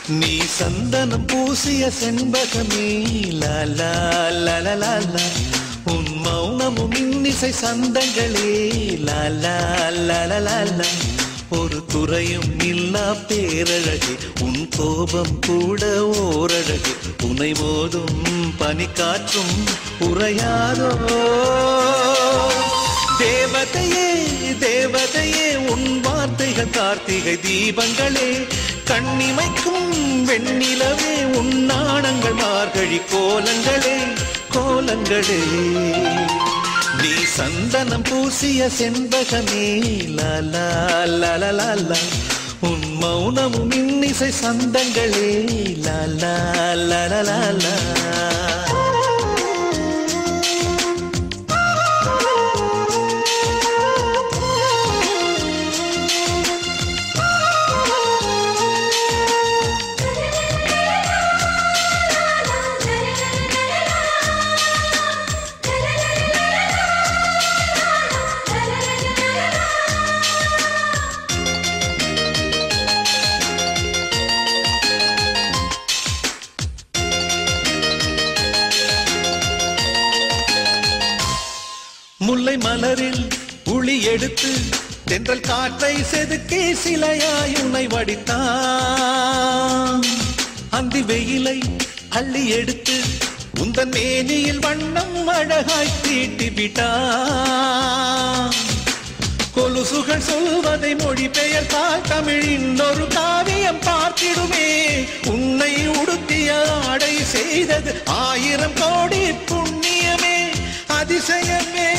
நீ சந்தனம் பூசிய செண்பகமே லாலா லலலா உன் மௌனமும் இன்னிசை சந்தங்களே லாலா லலலா ஒரு துறையும் இல்லா பேரழகு உன் கோபம் கூட ஓரழகு உனை மோதும் பனிக்காற்றும் உறையாதோ தேவதையே தேவதையே உன் வார்த்தைகள் கார்த்திகை தீபங்களே கண்ணிமைக்கும் வெண்ணிலவே உன் நாணங்கள் மார்கழி கோலங்களே கோலங்களே நீ சந்தனம் பூசிய செண்பகமே லாலா லலலா உன் மௌனமும் இன்னிசை சந்தங்களே லாலா லலலா முல்லை மலரில் உளி எடுத்து தென்றல் காற்றை செதுக்கி சிலையாய் உன்னை வடித்தான் அந்தி வெயிலை அள்ளி எடுத்து உந்தன் மேனியில் வண்ணம் அழகாய் தீட்டி விட்டான் கொலுசுகள் சொல்வதை மொழிபெயர்த்தால் தமிழின் ஒரு காவியம் பார்த்திடுமே உன்னை உடுத்திய ஆடை செய்தது ஆயிரம் கோடி புண்ணியமே அதிசயமே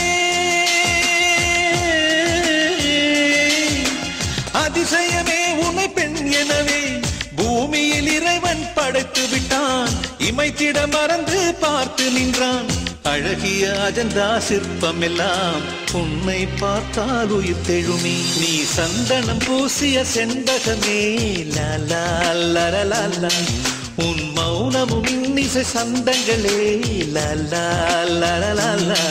அதிசயமே உன்னை பெண் எனவே பூமியில் இறைவன் படைத்து விட்டான் இமைத்திட மறந்து பார்த்து நின்றான் அழகிய அஜந்தா சிற்பம் எல்லாம் உன்னை பார்த்தால் உயிர் தெழுமே நீ சந்தனம் பூசிய செண்பகமே லாலா லலலா உன் மௌனமும் இன்னிசை சந்தங்களே லாலா லலலா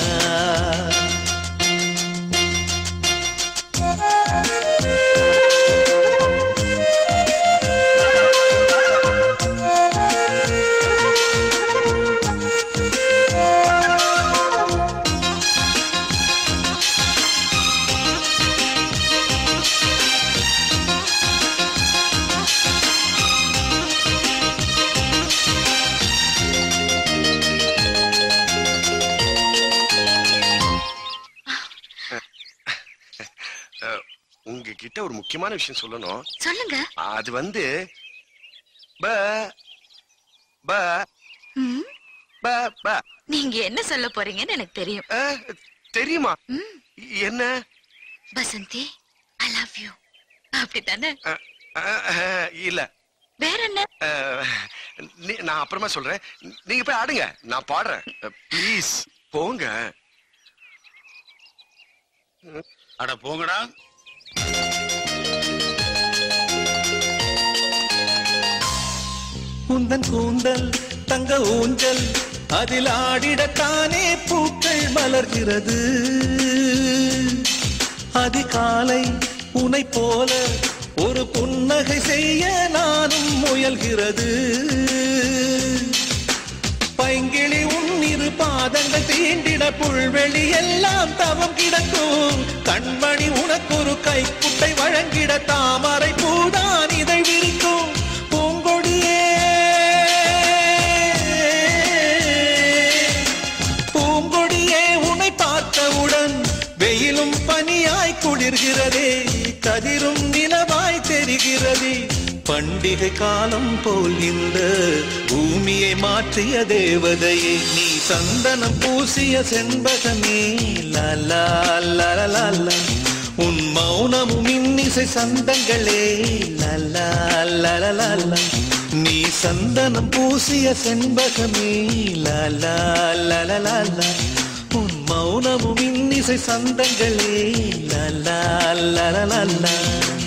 உங்ககிட்ட ஒரு முக்கியமான விஷயம் சொல்லணும் சொல்லுங்க அது வந்து ப ப ம், ப ப நீங்க என்ன சொல்ல போறீங்கன்னு எனக்கு தெரியும் அஹ், தெரியுமா ம், என்ன பசந்தி ஐ லவ் யூ அப்படித்தானே அஹ், அஹ், அஹ், இல்ல வேற என்ன அஹ், நீ- நான் அப்புறமா சொல்றேன் நீங்க போய் ஆடுங்க நான் பாடுறேன் ப்ளீஸ் போங்க அட போங்கடா உந்தன் கூந்தல் தங்க ஊஞ்சல் அதில் ஆடிடத்தானே பூக்கள் மலர்கிறது அதிகாலை உனை போல ஒரு புன்னகை செய்ய நானும் முயல்கிறது பைங்கிளி உன் இரு பாதங்கள் தீண்டிட புல்வெளி எல்லாம் தவம் கிடக்கும் கண்மணி உனக்கு ஒரு கைக்குட்டை வழங்கிட தாமரை பூதான் இதை விரிக்கும் பூங்கொடியே பூங்கொடியே உன்னை பார்த்தவுடன் வெயிலும் பனியாய் குளிர்கிறதே கதிரும் நிலவாய் தெரிகிறதே பண்டிகை காலம் போல் இந்த பூமியை மாற்றிய தேவதையே நீ சந்தனம் பூசிய செண்பகமே லலா லலலா உன் மௌனமும் இன்னிசை சந்தங்களே லலா லலலா நீ சந்தனம் பூசிய செண்பகமே லலா லலலா உன் மௌனமும் இன்னிசை சந்தங்களே லலா லலலா